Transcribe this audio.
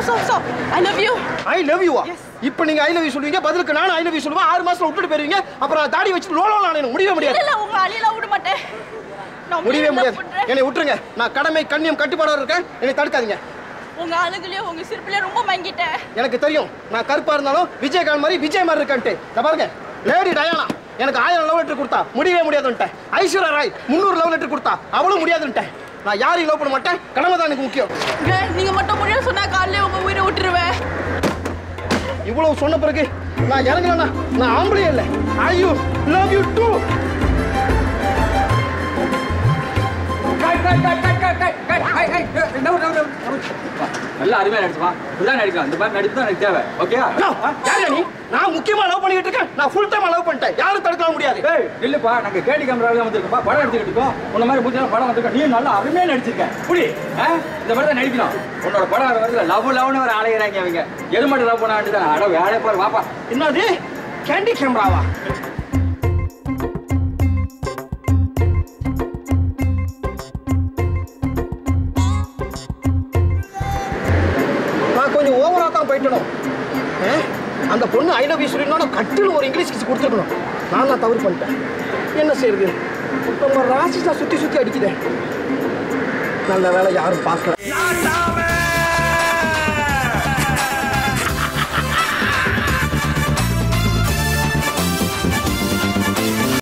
so so I love you I love you இப்போ நீங்க ஐ love you சொல்லுவீங்க பதிலுக்கு நானும் ஐ லவ் யூ சொல்லுவேன் ஆறு மாசத்துல விட்டுட்டு போயிருவீங்க அப்புறம் தாடி வச்சுட்டு லோலோ நான் முடியவே இல்ல முடியாது இல்ல உங்களை அழியலாம் விட மாட்டேன் நான் முடியவே உங்களை முடியாது love பண்றேன். என்னை விட்டுருங்க நான் கடமை கண்ணியம் கட்டுப்பாடா இருக்கேன் என்னை தடுக்காதீங்க உங்க அழகுலயே உங்க சிரிப்புலயே ரொம்ப மயங்கிட்டேன் எனக்கு தெரியும் நான் கருப்பா இருந்தாலும் விஜயகாந்த் மாதிரி விஜய் மாதிரி இருக்கேன்ட்டு இத பாருங்க லேடி டயானா எனக்கு ஆயிரம் லவ் லெட்டர் கொடுத்தா முடியவே முடியாதுன்ட்டேன் ஐஸ்வர்யா ராய் முந்நூறு லவ் லெட்டர் கொடுத்தா அவளும் முடியாதுன்ட்டேன் நான் யாரையும் லவ் பண்ண மாட்டேன் கடமை தான் எனக்கு முக்கியம் ஏங்க, நீங்க மட்டும் முடியும் சொன்னா காலையிலே உங்க உயிரை விட்டுருவேன் இவ்வளவு சொன்ன பிறகு நான் இறங்கலண்ணா நான் ஆம்பளையே இல்லை ஐயோ love you too cut cut cut cut cut cut cut high high down down down நல்லா அருமையா நடிச்சுமா இப்படிதான் நடிக்கலாம் இந்த மாதிரி நடிப்பு தான் எனக்கு தேவை ஓகே யாரு நீ நான் முக்கியமா லவ் பண்ணிட்டு இருக்கேன் நான் ஃபுல் டைம் லவ் பண்ணிட்டேன் யாரும் தடுக்க முடியாது ஏய் இல்லப்பா நாங்க கேடி கேமரால வந்திருக்கோம்ப்பா படம் எடுத்துக்கிட்டு இருக்கோம் உன்ன மாதிரி புத்தியான படம் வந்திருக்கோம் நீ நல்லா அருமையா நடிச்சிருக்க புடி ஆ? இந்த மாதிரி தான் நடிக்கணும் உன்னோட படம் வர வரல லவ் லவ்னு வர ஆளையறாங்க அவங்க எது மட்டும் லவ் பண்ண வேண்டியதான் அட வேலையை பாரு வாப்பா என்னது கேண்டி கேமராவா நான் கொஞ்சம் ஓவரா தான் போயிட்டணும் ஆ? அந்த பொண்ணு ஐ லவ் யூ சொல்லினோட கட்டுன்னு ஒரு இங்கிலீஷ் கிஸ் கொடுத்துருக்கணும் நான் தான் தவறு பண்ணிட்டேன் என்ன செய்யுது நம்ம ராசி தான் சுற்றி சுற்றி அடிக்குதே நல்ல வேலை யாரும் பார்க்கல